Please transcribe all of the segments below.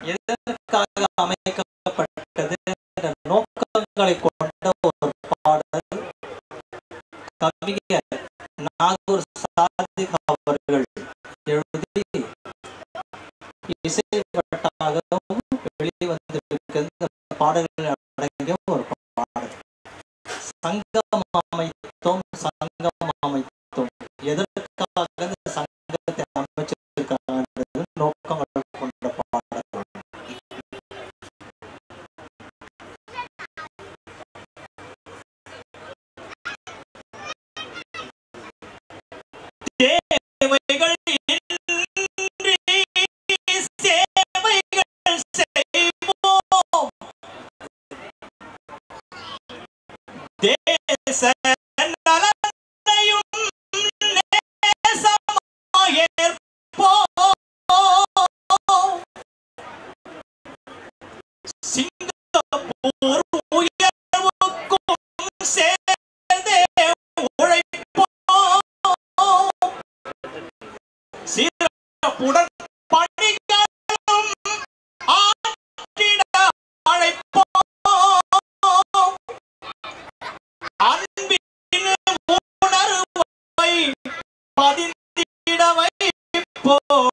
எதற்காக அமைக்கப்பட்டது என்ற நோக்கங்களை கொண்ட ஒரு பாடல் கவிஞர் நாகூர் சாதிக் அவர்கள் எழுதி இசைப்பட்டாகவும் வெளிவந்திருக்கிறது பாடல்கள் அடங்கிய ஒரு பாடல் சங்கம் அமைத்தோம் சங்கம் அமைத்தோம் எதற்காக இந்த சங்கத்தை அமைச்சிருக்காங்க நோக்கங்கள் கொண்ட பாடல் தேவைகள் இன்றி சேவைகள் செய்வோம் தேச நலனையும் நேசமாய் ஏற்போம் சிங்கப்பூர் உயர்வுக்கும் சேர்ந்தே உழைப்போம் சிறப்புடன் பணிகளும் ஆற்றிட அழைப்போம் அன்பின் உணர்வை பதிந்திட வைப்போம்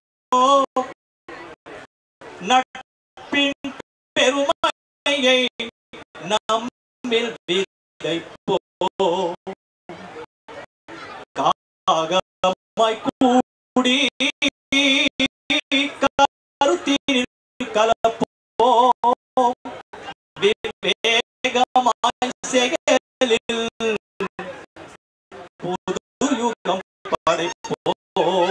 நட்பின் பெருமையை நம்மில் விதைப்போம் காகமாய் கூடி கருத்தில் கலப்போம் விவேகமாய் செயலில் புது யுகம் படைப்போம்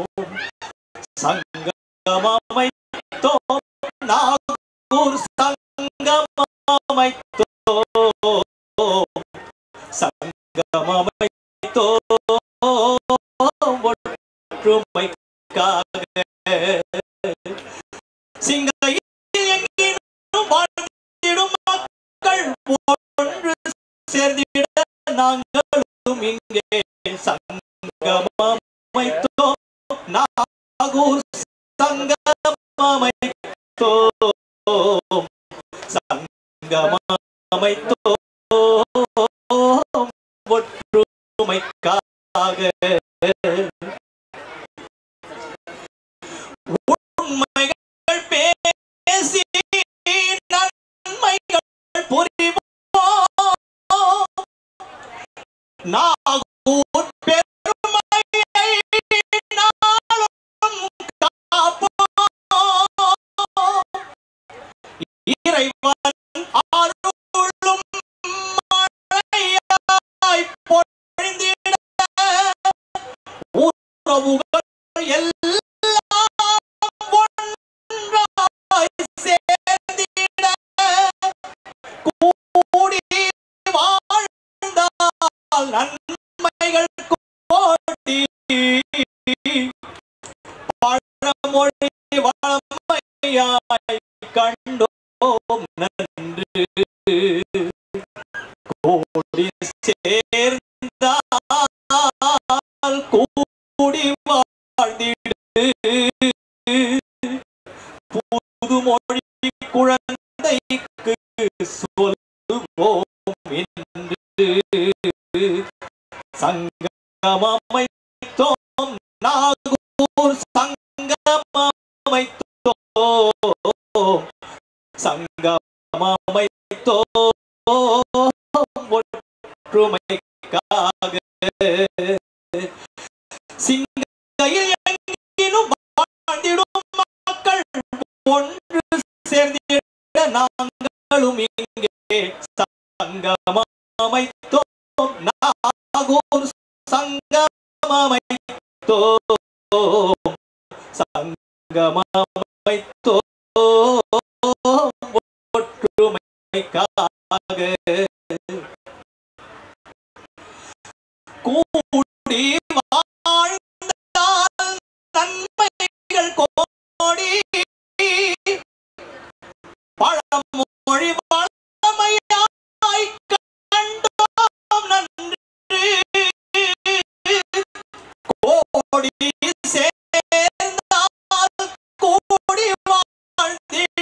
சங்கமமைத்தோம் நாகூர் சங்கமமைத்தோம் சங்கமமைத்தோம் ஒற்றுமைக்காக சிங்கையில் எங்கிலும் வாழ்ந்திடும் மக்கள் ஒன்று சேர்ந்திட நாங்களும் இங்கே சங்கமமைத்தோம் நாகூர் சங்கமமைத்தோம் சங்கமமைத்தோம் ஒற்றுமைக்காக உண்மைகள் பேசி நன்மைகள் புரிவோம் நாகூர் பெருமையை நாளும் காப்போம் இறைவன் அருளும் மழையாய் பொழிந்திட உறவுகள் எல்லாம் ஒன்றாய் சேர்ந்திட கூடி வாழ்ந்தால் நன்மைகள் கோடி பழமொழி வளமையாய் கண்டோம் நன்று கோடி சேர்ந்தால் கூடி வாழ்ந்திடு புதுமொழி குழந்தைக்கு சொல்வோம் என்று சங்கமமைத்தோம் நாகூர் சங்கமமைத்தோம் சங்கமமைத்தோம் ஒற்றுமைக்காக சிங்கையில் எங்கிலும் வாழ்ந்திடும் மக்கள் ஒன்று சேர்ந்திட நாங்களும் இங்கே சங்கமமைத்தோம் நாகூர் சங்கமமைத்தோம் சங்கமமைத்தோம் ஒற்றுமைக்காக கூடி வாழ்ந்தால் நன்மைகள் கோடி பழமொழி வளமையாய் கண்டோம் நன்று கோடி சேர்ந்தால் கூடி வாழ்ந்திட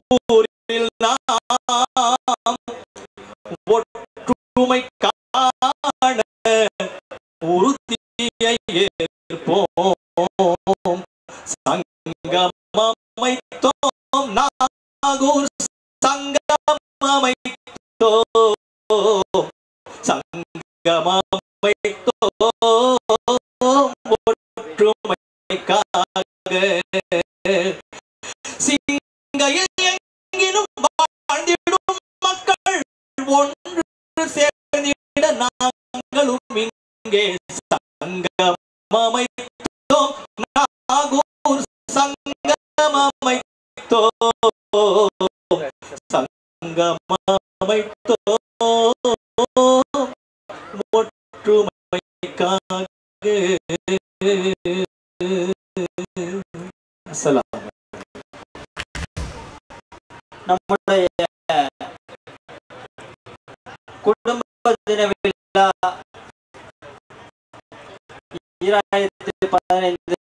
ஊரில் நாம் ஒற்றுமை காண உறுதியை ஏற்போம் சங்கம் அமைத்தோம் நாகூர் சங்கம் அமைத்தோம் சங்கம் அமைத்தோம் ஒற்றுமைக்காக சிங்கையில் எங்கிலும் வாழ்ந்திடும் மக்கள் ஒன்று சேர்ந்திட நாங்களும் இங்கே சங்கம் அமைத்தோம் நாகூர் சங்கம் அமைத்தோம் சங்கம் அமைத்தோம் ஒற்றுமைக்காக அஸ்ஸலாம் நம்முடைய குடும்ப தின விழா ஈராயிரத்தி பதினைந்து